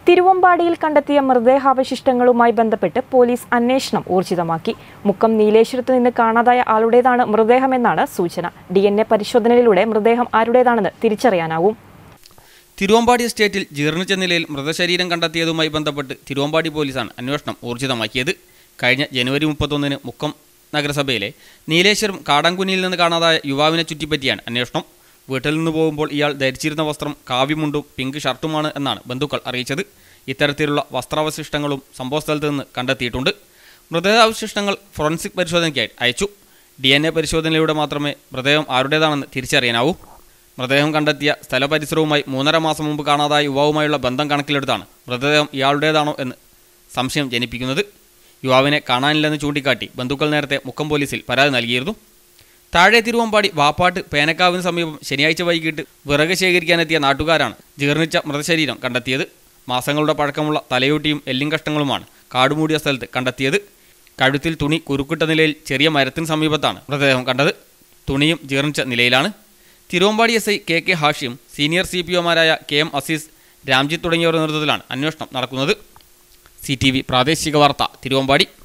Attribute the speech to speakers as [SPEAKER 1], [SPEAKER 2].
[SPEAKER 1] തിരുവമ്പാടിയിൽ കണ്ടെത്തിയ മൃതദേഹാവശിഷ്ടങ്ങളുമായി ബന്ധപ്പെട്ട് പോലീസ് അന്വേഷണം ഊർജിതമാക്കി മുക്കം നീലേശ്വരത്ത് നിന്ന് കാണാതായ ആളുടേതാണ് മൃതദേഹമെന്നാണ് സൂചന ഡി എൻ എ പരിശോധനയിലൂടെ മൃതദേഹം ആരുടേതാണെന്ന് തിരിച്ചറിയാനാവും
[SPEAKER 2] തിരുവമ്പാടി എസ്റ്റേറ്റിൽ ജീർണിച്ച നിലയിൽ മൃതശരീരം കണ്ടെത്തിയതുമായി ബന്ധപ്പെട്ട് തിരുവമ്പാടി പോലീസാണ് അന്വേഷണം ഊർജിതമാക്കിയത് കഴിഞ്ഞ ജനുവരി മുപ്പത്തൊന്നിന് മുക്കം നഗരസഭയിലെ നീലേശ്വരം കാടാങ്കുനിയിൽ നിന്ന് കാണാതായ യുവാവിനെ ചുറ്റിപ്പറ്റിയാണ് അന്വേഷണം വീട്ടിൽ നിന്ന് പോകുമ്പോൾ ഇയാൾ ധരിച്ചിരുന്ന വസ്ത്രം കാവ്യമുണ്ടും പിങ്ക് ഷർട്ടുമാണ് എന്നാണ് ബന്ധുക്കൾ അറിയിച്ചത് ഇത്തരത്തിലുള്ള വസ്ത്രാവശിഷ്ടങ്ങളും സംഭവസ്ഥലത്ത് നിന്ന് കണ്ടെത്തിയിട്ടുണ്ട് മൃതദേഹാവശിഷ്ടങ്ങൾ ഫോറൻസിക് പരിശോധനയ്ക്കായി അയച്ചു ഡി എൻ എ പരിശോധനയിലൂടെ മാത്രമേ മൃതദേഹം ആരുടേതാണെന്ന് തിരിച്ചറിയാനാവൂ മൃതദേഹം കണ്ടെത്തിയ സ്ഥലപരിസരവുമായി മൂന്നര മാസം മുമ്പ് കാണാതായ യുവാവുമായുള്ള ബന്ധം കണക്കിലെടുത്താണ് മൃതദേഹം ഇയാളുടേതാണോ എന്ന് സംശയം ജനിപ്പിക്കുന്നത് യുവാവിനെ കാണാനില്ലെന്ന് ചൂണ്ടിക്കാട്ടി ബന്ധുക്കൾ നേരത്തെ മുക്കം പോലീസിൽ പരാതി നൽകിയിരുന്നു താഴെ തിരുവമ്പാടി വാപ്പാട്ട് പേനക്കാവിന് സമീപം ശനിയാഴ്ച വൈകിട്ട് വിറക് ശേഖരിക്കാനെത്തിയ നാട്ടുകാരാണ് ജീർണിച്ച മൃതശരീരം കണ്ടെത്തിയത് മാസങ്ങളുടെ പഴക്കമുള്ള തലയോട്ടിയും എല്ലും കഷ്ണങ്ങളുമാണ് കാടുമൂടിയ സ്ഥലത്ത് കണ്ടെത്തിയത് കഴുത്തിൽ തുണി കുരുക്കിട്ട നിലയിൽ ചെറിയ മരത്തിന് സമീപത്താണ് മൃതദേഹം കണ്ടത് തുണിയും ജീർണിച്ച നിലയിലാണ് Thiruvambady S I K K Hashim senior C P ഒമാരായ കെ എം അസീസ് രാംജിത്ത് തുടങ്ങിയവരുടെ നേതൃത്വത്തിലാണ് അന്വേഷണം നടക്കുന്നത് സി ടി വി പ്രാദേശിക വാർത്ത തിരുവമ്പാടി